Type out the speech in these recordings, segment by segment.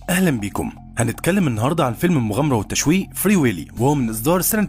اهلا بيكم هنتكلم النهارده عن فيلم المغامره والتشويق فري ويلي وهو من اصدار سنه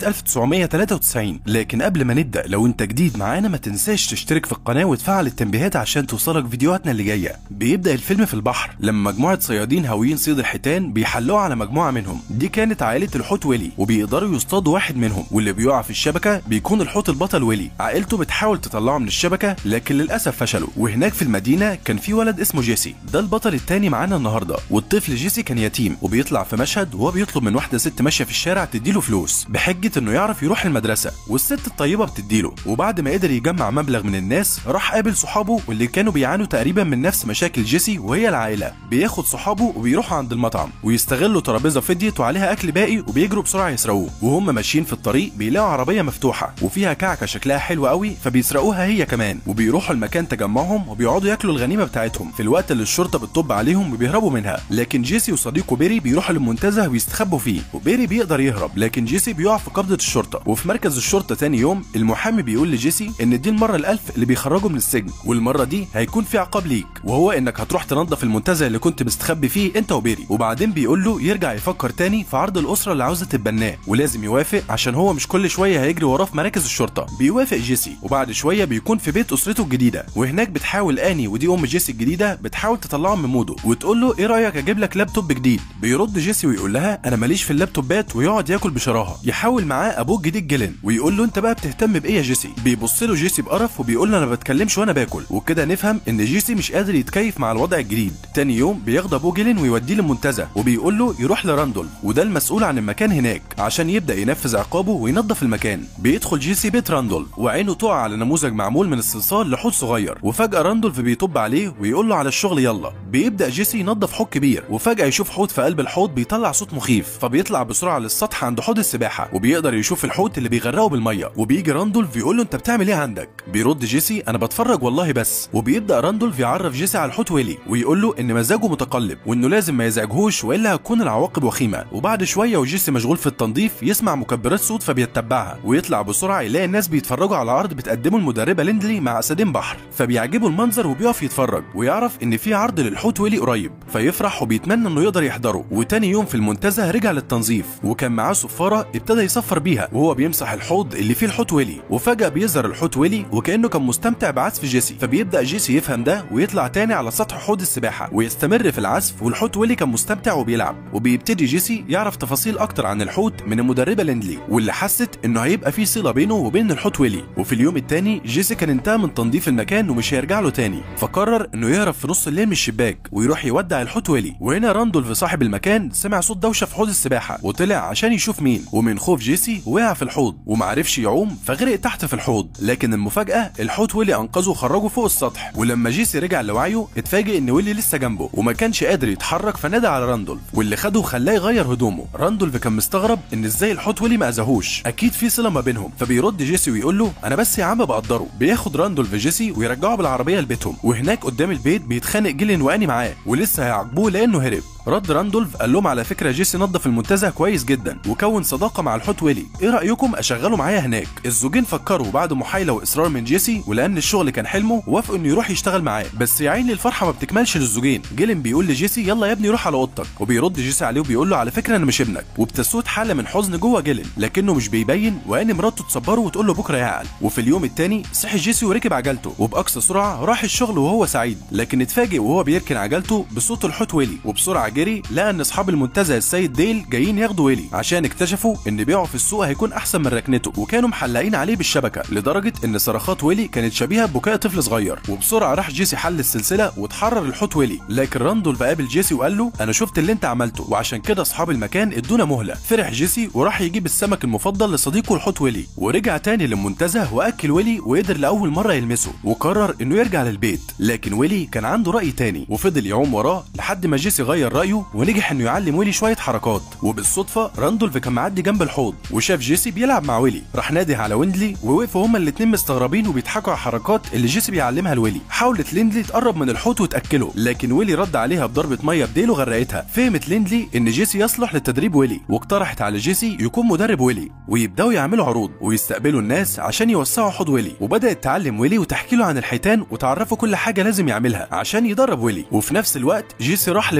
1993 لكن قبل ما نبدا لو انت جديد معانا ما تنساش تشترك في القناه وتفعل التنبيهات عشان توصلك فيديوهاتنا اللي جايه بيبدا الفيلم في البحر لما مجموعه صيادين هاويين صيد الحيتان بيحلوا على مجموعه منهم دي كانت عائله الحوت ويلي وبيقدروا يصطادوا واحد منهم واللي بيقع في الشبكه بيكون الحوت البطل ويلي عائلته بتحاول تطلعه من الشبكه لكن للاسف فشلوا وهناك في المدينه كان في ولد اسمه جيسي ده البطل التاني معانا النهارده والطفل جيسي كان يتيم وبيطلع في مشهد وهو بيطلب من واحده ست ماشيه في الشارع تديله فلوس بحجه انه يعرف يروح المدرسه والست الطيبه بتديله وبعد ما قدر يجمع مبلغ من الناس راح قابل صحابه واللي كانوا بيعانوا تقريبا من نفس مشاكل جيسي وهي العائله بياخد صحابه وبيروحوا عند المطعم ويستغلوا ترابيزه فضيت وعليها اكل باقي وبيجروا بسرعه يسرقوه وهم ماشيين في الطريق بيلاقوا عربيه مفتوحه وفيها كعكه شكلها حلو قوي فبيسرقوها هي كمان وبيروحوا المكان تجمعهم وبيقعدوا ياكلوا الغنيمه بتاعتهم في الوقت اللي الشرطه بتطب عليهم وبيهربوا منها لكن جيسي وصديقه بيري بيروحوا للمنتزه ويستخبوا فيه وبيري بيقدر يهرب لكن جيسي بيقع في قبضه الشرطه وفي مركز الشرطه تاني يوم المحامي بيقول لجيسي ان دي المره الالف اللي بيخرجه من السجن والمره دي هيكون في عقاب ليك وهو انك هتروح تنظف المنتزه اللي كنت مستخبي فيه انت وبيري وبعدين بيقول له يرجع يفكر تاني في عرض الاسره اللي عاوزه تتبناه ولازم يوافق عشان هو مش كل شويه هيجري وراه في مراكز الشرطه بيوافق جيسي وبعد شويه بيكون في بيت اسرته الجديده وهناك بتحاول اني ودي ام جيسي الجديده بتحاول تطلعه من موده وتقول له ايه رايك اجيب لك لابتوب جديد بيرد جيسي ويقول لها انا ماليش في اللابتوبات ويقعد ياكل بشراهه يحاول معاه ابوه الجديد جيلين ويقول له انت بقى بتهتم بايه يا جيسي بيبص له جيسي بقرف وبيقول له انا ما بتكلمش وانا باكل وكده نفهم ان جيسي مش قادر يتكيف مع الوضع الجديد تاني يوم بياخد ابوه جيلين ويوديه للمنتزه وبيقول له يروح لراندولف وده المسؤول عن المكان هناك عشان يبدا ينفذ عقابه وينظف المكان بيدخل جيسي بيت راندولف وعينه تقع على نموذج معمول من الصلصال لحوت صغير وفجاه راندولف بيطب عليه ويقول له على الشغل يلا بيبدا جيسي ينظف حوض كبير وفجاه يشوف حوت في قلب الحوض بيطلع صوت مخيف فبيطلع بسرعه للسطح عند حوض السباحه وبيقدر يشوف الحوت اللي بيغرقه بالميه وبيجي راندولف يقول له انت بتعمل ايه عندك بيرد جيسي انا بتفرج والله بس وبيبدا راندولف يعرف جيسي على الحوت ويلي ويقول له ان مزاجه متقلب وانه لازم ما يزعجهوش والا هتكون العواقب وخيمه وبعد شويه وجيسي مشغول في التنظيف يسمع مكبرات صوت فبيتبعها ويطلع بسرعه يلاقي الناس بيتفرجوا على عرض بتقدمه المدربه ليندلي مع اسدين بحر فبيعجبه المنظر وبيقف يتفرج ويعرف ان في عرض للحوت ويلي قريب فيفرح وبيتمنى انه يقدر يحضره وتاني يوم في المنتزه رجع للتنظيف وكان معاه صفاره ابتدى يصفر بيها وهو بيمسح الحوض اللي فيه الحوت ويلي وفجاه بيظهر الحوت ويلي وكانه كان مستمتع بعزف جيسي فبيبدا جيسي يفهم ده ويطلع تاني على سطح حوض السباحه ويستمر في العزف والحوت ويلي كان مستمتع وبيلعب وبيبتدي جيسي يعرف تفاصيل اكتر عن الحوت من المدربه ليندلي واللي حست انه هيبقى في صله بينه وبين الحوت ويلي وفي اليوم التاني جيسي كان انتهى من تنظيف المكان ومش هيرجع له تاني فقرر انه يهرب في نص الليل من الشباك ويروح يودع الحوت ويلي وهنا راندولف صاحب المكان سمع صوت دوشه في حوض السباحه وطلع عشان يشوف مين ومن خوف جيسي وقع في الحوض ومعرفش يعوم فغرق تحت في الحوض لكن المفاجاه الحوت ويلي انقذه وخرجه فوق السطح ولما جيسي رجع لوعيه اتفاجئ ان ويلي لسه جنبه وما كانش قادر يتحرك فنادى على راندولف واللي خده وخلاه يغير هدومه راندولف كان مستغرب ان ازاي الحوت ويلي ما اذاهوش اكيد في صله ما بينهم فبيرد جيسي ويقول له انا بس يا عم بقدره بياخد راندولف جيسي ويرجعه بالعربيه لبيتهم وهناك قدام البيت بيتخانق جيلين واني معاه ولسه هيعاقبوه لانه هرب رد راندولف قال لهم على فكره جيسي نظف المنتزه كويس جدا وكون صداقه مع الحوت ويلي ايه رايكم اشغله معايا هناك الزوجين فكروا بعد محايله واصرار من جيسي ولان الشغل كان حلمه وافقوا انه يروح يشتغل معاه بس يا عيني الفرحه ما بتكملش للزوجين جيلين بيقول لجيسي يلا يا ابني روح على اوضتك وبيرد جيسي عليه وبيقول له على فكره انا مش ابنك وبتسود حاله من حزن جوه جيلين لكنه مش بيبين وان مراته تصبره وتقول له بكره يعقل وفي اليوم التاني صحي جيسي وركب عجلته وباقصى سرعه راح الشغل وهو سعيد لكن اتفاجئ وهو بيركن عجلته بصوت الحوت ويلي وبسرعه جري لقى ان اصحاب المنتزه السيد ديل جايين ياخدوا ويلي عشان اكتشفوا ان بيعه في السوق هيكون احسن من ركنته وكانوا محلقين عليه بالشبكه لدرجه ان صرخات ويلي كانت شبيهه ببكاء طفل صغير وبسرعه راح جيسي حل السلسله وتحرر الحوت ويلي لكن راندولف قابل جيسي وقال له انا شفت اللي انت عملته وعشان كده اصحاب المكان ادونا مهله فرح جيسي وراح يجيب السمك المفضل لصديقه الحوت ويلي ورجع تاني للمنتزه واكل ويلي وقدر لاول مره يلمسه وقرر انه يرجع للبيت لكن ويلي كان عنده راي تاني وفضل يعوم وراه لحد ما جيسي غير رايه ونجح انه يعلم ويلي شويه حركات وبالصدفه راندولف كان معدي جنب الحوض وشاف جيسي بيلعب مع ويلي راح نادي على ويندلي ووقفوا هما الاتنين مستغربين وبيضحكوا على الحركات اللي جيسي بيعلمها لويلي حاولت ليندلي تقرب من الحوت وتاكله لكن ويلي رد عليها بضربه ميه بديله غرقتها فهمت ليندلي ان جيسي يصلح لتدريب ويلي واقترحت على جيسي يكون مدرب ويلي ويبداوا يعملوا عروض ويستقبلوا الناس عشان يوسعوا حوض ويلي وبدات تعلم ويلي وتحكي له عن الحيتان وتعرفه كل حاجه لازم يعملها عشان يدرب ويلي وفي نفس الوقت جيسي راح لبيت راندولف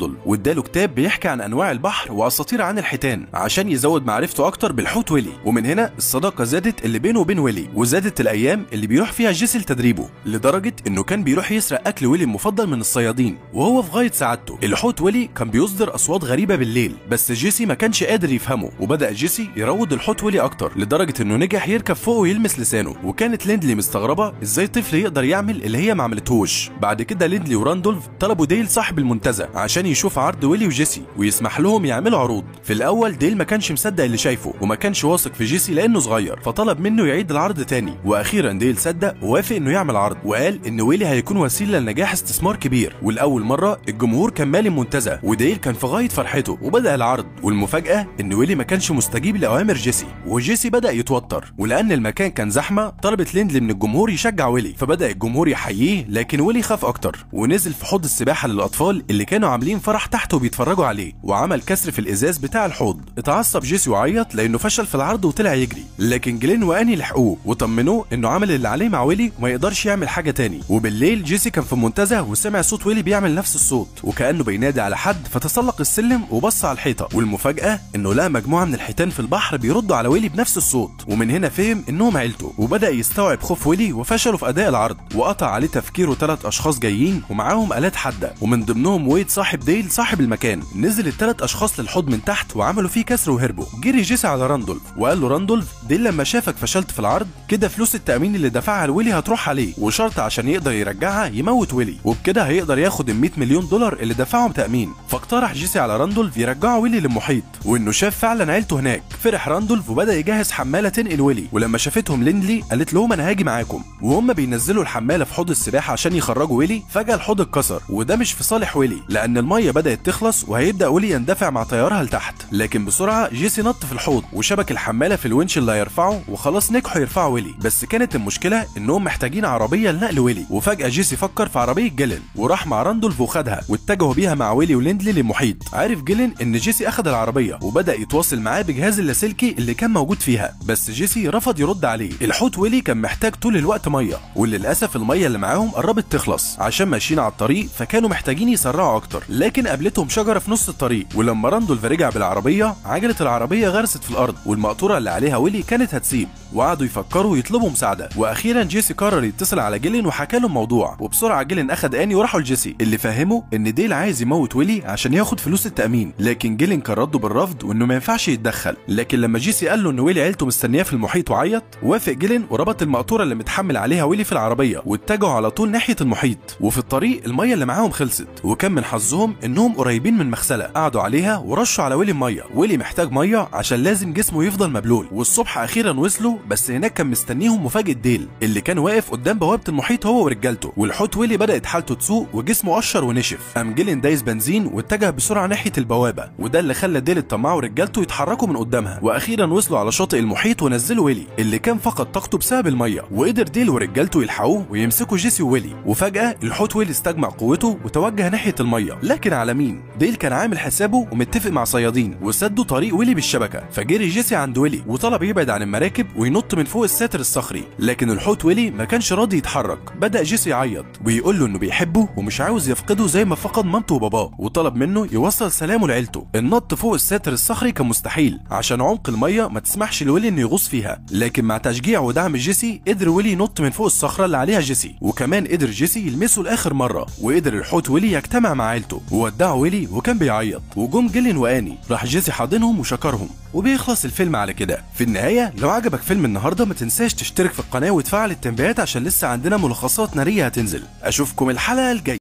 راندول واداله كتاب بيحكي عن انواع البحر واساطير عن الحيتان عشان يزود معرفته اكتر بالحوت ويلي ومن هنا الصداقه زادت اللي بينه وبين ويلي وزادت الايام اللي بيروح فيها جيسي لتدريبه لدرجه انه كان بيروح يسرق اكل ويلي المفضل من الصيادين وهو في غايه سعادته الحوت ويلي كان بيصدر اصوات غريبه بالليل بس جيسي ما كانش قادر يفهمه وبدا جيسي يروض الحوت ويلي اكتر لدرجه انه نجح يركب فوقه ويلمس لسانه وكانت ليندلي مستغربه ازاي طفل يقدر يعمل اللي هي ما عملتهوش بعد كده ليندلي وراندولف طلبوا ديل صاحب المنتزه عشان يشوف عرض ويلي وجيسي ويسمح لهم يعملوا عروض في الاول ديل ما كانش مصدق اللي شايفه وما كانش واثق في جيسي لانه صغير فطلب منه يعيد العرض تاني واخيرا ديل صدق ووافق انه يعمل عرض وقال ان ويلي هيكون وسيله لنجاح استثمار كبير ولاول مره الجمهور كان مالي المنتزه وديل كان في غايه فرحته وبدا العرض والمفاجاه ان ويلي ما كانش مستجيب لاوامر جيسي وجيسي بدا يتوتر ولان المكان كان زحمه طلبت ليندلي من الجمهور يشجع ويلي فبدا الجمهور يحييه لكن ويلي خاف اكتر ونزل في حوض السباحه للاطفال اللي كانوا عاملين فرح تحته وبيتفرجوا عليه وعمل كسر في الازاز بتاع الحوض اتعصب جيسي وعيط لانه فشل في العرض وطلع يجري لكن جلين واني لحقوه وطمنوه انه عمل اللي عليه مع ويلي وما يقدرش يعمل حاجه تاني وبالليل جيسي كان في منتزه وسمع صوت ويلي بيعمل نفس الصوت وكانه بينادي على حد فتسلق السلم وبص على الحيطه والمفاجاه انه لقى مجموعه من الحيتان في البحر بيردوا على ويلي بنفس الصوت ومن هنا فهم انهم عيلته وبدا يستوعب خوف ويلي وفشلوا في اداء العرض وقطع عليه تفكيره ثلاث اشخاص جايين ومعاهم الات حاده ومن ضمنهم ويد صاحب ديل صاحب المكان نزل الثلاث اشخاص للحوض من تحت وعملوا فيه كسر وهربوا جري جيسي على راندولف وقال له راندولف ديل لما شافك فشلت في العرض كده فلوس التامين اللي دفعها لويلي هتروح عليه وشرط عشان يقدر يرجعها يموت ويلي وبكده هيقدر ياخد ال 100 مليون دولار اللي دفعهم تامين فاقترح جيسي على راندولف يرجعوا ويلي للمحيط وانه شاف فعلا عيلته هناك فرح راندولف وبدا يجهز حماله تنقل ويلي ولما شافتهم ليندلي قالت لهم انا هاجي معاكم وهم بينزلوا الحماله في حوض السباحه عشان يخرجوا ويلي فجاه الحوض اتكسر وده مش في صالح ويلي لان الميه بدات تخلص وهيبدا ويلي يندفع مع طيارها لتحت لكن بسرعه جيسي نط في الحوض وشبك الحماله في الونش اللي هيرفعه وخلاص نجحوا يرفعوا ويلي بس كانت المشكله انهم محتاجين عربيه لنقل ويلي وفجاه جيسي فكر في عربيه جيلن وراح مع راندولف وخدها واتجهوا بيها مع ويلي وليندلي للمحيط عرف جيلن ان جيسي اخد العربيه وبدا يتواصل معاه بجهاز اللاسلكي اللي كان موجود فيها بس جيسي رفض يرد عليه الحوت ويلي كان محتاج طول الوقت ميه وللاسف الميه اللي معاهم قربت تخلص عشان ماشيين على الطريق فكانوا محتاجين يسرعوا اكتر لكن قابلتهم شجره في نص الطريق ولما راندولف رجع بالعربيه عجله العربيه غرست في الارض والمقطوره اللي عليها ويلي كانت هتسيب وقعدوا يفكروا يطلبوا مساعده واخيرا جيسي قرر يتصل على جيلين وحكى له الموضوع وبسرعه جيلين اخد اني وراحوا لجيسي اللي فهمه ان ديل عايز يموت ويلي عشان ياخد فلوس التامين لكن جيلين كان رده بالرفض وانه ما ينفعش يتدخل لكن لما جيسي قال له ان ويلي عيلته مستنياه في المحيط وعيط وافق جيلين وربط المقطوره اللي متحمل عليها ويلي في العربيه واتجهوا على طول ناحيه المحيط وفي الطريق الميه اللي معاهم خلصت وكان من حظهم انهم قريبين من مغسله قعدوا عليها ورشوا على ويلي ميه ويلي محتاج ميه عشان لازم جسمه يفضل مبلول والصبح اخيرا وصلوا بس هناك كان مستنيهم مفاجاه ديل اللي كان واقف قدام بوابه المحيط هو ورجالته والحوت ويلي بدات حالته تسوء وجسمه قشر ونشف قام جيلين دايس بنزين واتجه بسرعه ناحيه البوابه وده اللي خلى ديل الطماع ورجالته يتحركوا من قدامها واخيرا وصلوا على شاطئ المحيط ونزلوا ويلي اللي كان فقد طاقته بسبب الميه وقدر ديل ورجالته يلحقوه ويمسكوا جيسي وويلي وفجاه الحوت ويلي استجمع قوته وتوجه ناحيه الميه لكن على مين ديل كان عامل حسابه ومتفق مع صيادين وسدوا طريق ويلي بالشبكه فجري جيسي عند ويلي وطلب يبعد عن المراكب وينط من فوق الساتر الصخري لكن الحوت ويلي ما كانش راضي يتحرك بدا جيسي يعيط ويقول له انه بيحبه ومش عاوز يفقده زي ما فقد مامته وباباه وطلب منه يوصل سلامه لعيلته النط فوق الساتر الصخري كان مستحيل عشان عمق الميه ما تسمحش لويلي انه يغوص فيها لكن مع تشجيع ودعم جيسي قدر ويلي ينط من فوق الصخره اللي عليها جيسي وكمان قدر جيسي يلمسه لاخر مره وقدر الحوت ويلي يجتمع مع عيلته وودعوا ويلي وكان بيعيط وجم جيلين واني راح جيسي حاضنهم وشكرهم وبيخلص الفيلم على كده في النهايه لو عجبك فيلم النهارده ما تنساش تشترك في القناه وتفعل التنبيهات عشان لسه عندنا ملخصات ناريه هتنزل اشوفكم الحلقه الجايه